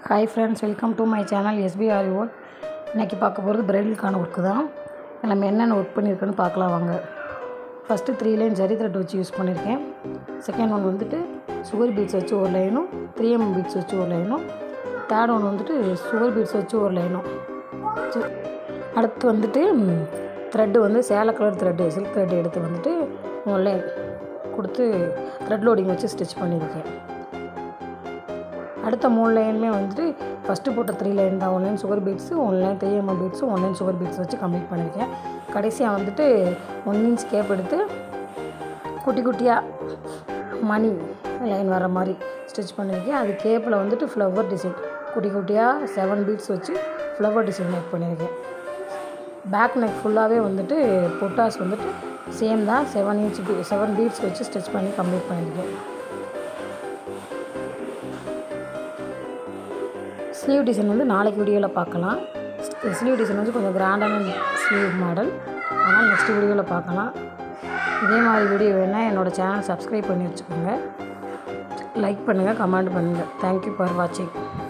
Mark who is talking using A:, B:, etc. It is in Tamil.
A: Hi friends welcome to my channel S P R work இன்றைக்கி பார்க்க போகிறது பிரைடலுக்கான ஒர்க்கு தான் நம்ம என்னென்ன ஒர்க் பண்ணியிருக்கோன்னு பார்க்கலாம் வாங்க first three line zari thread வச்சு யூஸ் பண்ணியிருக்கேன் செகண்ட் ஒன் வந்துட்டு சுகர் பீட்ஸ் வச்சு ஒரு லைனும் த்ரீ எம் பீட்ஸ் வச்சு ஒரு லைனும் தேர்ட் ஒன் வந்துட்டு சுகர் பீட்ஸ் வச்சு ஒரு லைனும் சரி. அடுத்து வந்துட்டு த்ரெட்டு வந்து சேலை கலர் த்ரெட்டு சில்க் த்ரெட் எடுத்து வந்துட்டு ஒரு லைன் கொடுத்து த்ரெட் லோடிங் வச்சு ஸ்டிச் பண்ணியிருக்கேன் அடுத்த மூணு லைனுமே வந்துட்டு ஃபஸ்ட்டு போட்ட த்ரீ லைன் தான் one line sugar beads one line three M M beads one line sugar beads வச்சு கம்ப்ளீட் பண்ணியிருக்கேன் கடைசியாக வந்துட்டு ஒன் இன்ச் கேப் எடுத்து குட்டி குட்டியாக மணி லைன் வர மாதிரி ஸ்டிச் பண்ணியிருக்கேன் அது கேப்பில் வந்துட்டு ஃப்ளவர் டிசைன் குட்டி குட்டியாக செவன் பீட்ஸ் வச்சு ஃப்ளவர் டிசைன் மேக் பண்ணியிருக்கேன் பேக் நெக் ஃபுல்லாகவே வந்துட்டு பொட்டாஸ் வந்துட்டு சேம் தான் செவன் இன்ச் செவன் பீட்ஸ் வச்சு ஸ்டிச் பண்ணி கம்ப்ளீட் பண்ணியிருக்கேன் ஸ்லீவ் டிசைன் வந்து நாளைக்கு வீடியோவில் பார்க்கலாம் ஸ்லீவ் டிசைன் வந்து கொஞ்சம் கிராண்டான ஸ்லீவ் மாடல் ஆனால் நெக்ஸ்ட் வீடியோவில் பார்க்கலாம் இதே மாதிரி வீடியோ வேணால் என்னோடய சேனல் சப்ஸ்கிரைப் பண்ணி வச்சுக்கோங்க லைக் பண்ணுங்கள் கமெண்ட் பண்ணுங்கள் தேங்க்யூ ஃபார் வாட்சிங்